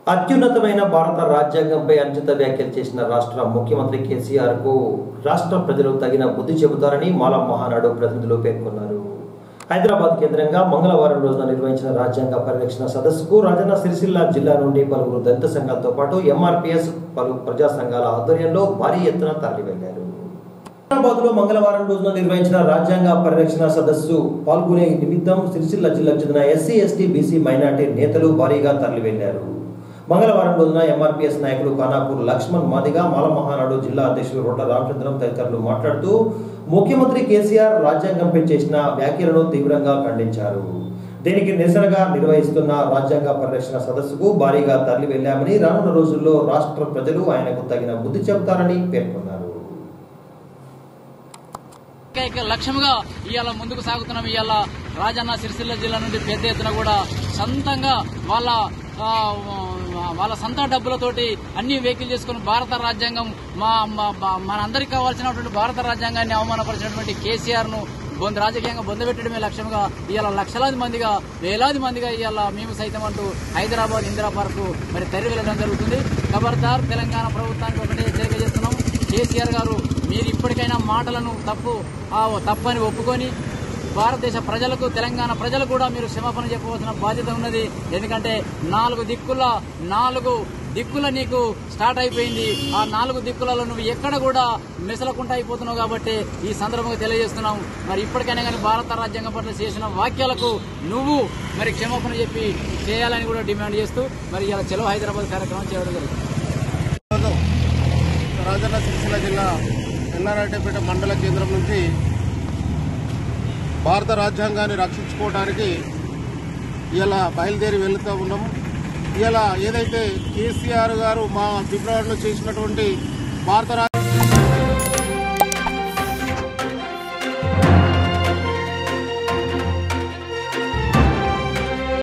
అత్యున్నతమైన భారత రాజ్యాంగంపై అనుచిత వ్యాఖ్యలు చేసిన రాష్ట్ర ముఖ్యమంత్రి కేసీఆర్ కు రాష్ట్ర ప్రజలు తగిన బుద్ధి చెబుతారని మాల మహానాడు ప్రతినిధులు పేర్కొన్నారు హైదరాబాద్ కేంద్రంగా మంగళవారం రోజున నిర్వహించిన రాజ్యాంగ పరిరక్షణ సదస్సుకు రాజన్న సిరిసిల్ల జిల్లా నుండి పలువురు దళిత సంఘాలతో పాటు ఎంఆర్పీఎస్ పలు ప్రజా సంఘాల ఆధ్వర్యంలో భారీ ఎత్తున తరలివెళ్లారు హైదరాబాద్ లో మంగళవారం రోజున నిర్వహించిన రాజ్యాంగ పరిరక్షణ సదస్సు పాల్గొనే నిమిత్తం సిరిసిల్ల జిల్లాకు చెందిన ఎస్సీ ఎస్టీ బీసీ మైనార్టీ నేతలు భారీగా తరలివెళ్లారు మంగళవారం రోజున ఎంఆర్పీఎస్ నాయకులు ఖానాపూర్ లక్ష్మణ్ మాదిగా మాల మహానాడు జిల్లా అధ్యక్షులు రోడ్ల రామచంద్రం తదితరులు మాట్లాడుతూ ముఖ్యమంత్రి కేసీఆర్ రాజ్యాంగంపై చేసిన వ్యాఖ్యలను తీవ్రంగా ఖండించారు దీనికి నిరసనగా నిర్వహిస్తున్న రాజ్యాంగ పరిరక్షణ సదస్సుకు భారీగా తరలి వెళ్లామని రానున్న రోజుల్లో రాష్ట్ర ప్రజలు ఆయనకు తగిన బుద్ధి చెబుతారని పేర్కొన్నారు ఏకైక లక్ష్యంగా ఇవాళ ముందుకు సాగుతున్నాం ఇవాళ రాజన్న సిరిసిల్ల జిల్లా నుండి పెద్ద ఎత్తున కూడా సొంతంగా వాళ్ళ ఆ, వాళ్ళ సొంత డబ్బులతోటి అన్ని వెహికల్ చేసుకుని భారత రాజ్యాంగం మా మా- మా- మనందరికీ కావాల్సినటువంటి భారత రాజ్యాంగాన్ని అవమానపరిచినటువంటి కేసీఆర్ ను బొంద రాజకీయంగా బొందబెట్టడమే లక్ష్యంగా ఇవాళ లక్షలాది మందిగా వేలాది మందిగా ఇవాళ మేము సైతం అంటూ హైదరాబాద్ ఇందిరా పార్కు మరి తరలి వెళ్ళడం జరుగుతుంది ఖబర్దార్ తెలంగాణ ప్రభుత్వానికి ఒకటే హెచ్చరిక చేస్తున్నాం కేసీఆర్ గారు మీరు ఇప్పటికైనా మాటలను తప్పు ఆ తప్పని ఒప్పుకొని భారతదేశ ప్రజలకు తెలంగాణ ప్రజలు కూడా మీరు క్షమాపణ చెప్పవలసిన బాధ్యత ఉన్నది ఎందుకంటే నాలుగు దిక్కుల నాలుగు దిక్కుల నీకు స్టార్ట్ అయిపోయింది ఆ నాలుగు దిక్కులలో నువ్వు ఎక్కడ కూడా మెసలకుండా అయిపోతున్నావు కాబట్టి ఈ సందర్భంగా తెలియజేస్తున్నాం మరి ఇప్పటికైనా కానీ భారత రాజ్యాంగం పట్ల చేసిన వాక్యాలకు నువ్వు మరి క్షమాపణ చెప్పి చేయాలని కూడా డిమాండ్ చేస్తూ మరి ఇలా చలో హైదరాబాద్ కార్యక్రమం చేయడం జరుగుతుంది ఈరోజు రాజన్న సిరిసిల్ల జిల్లా ఎల్లారెడ్డిపేట మండల కేంద్రం నుంచి భారత రాజ్యాంగాన్ని రక్షించుకోవడానికి ఇలా బయలుదేరి వెళుతూ ఉన్నాము ఇలా ఏదైతే కేసీఆర్ గారు మా ఫిబ్రవరిలో చేసినటువంటి భారత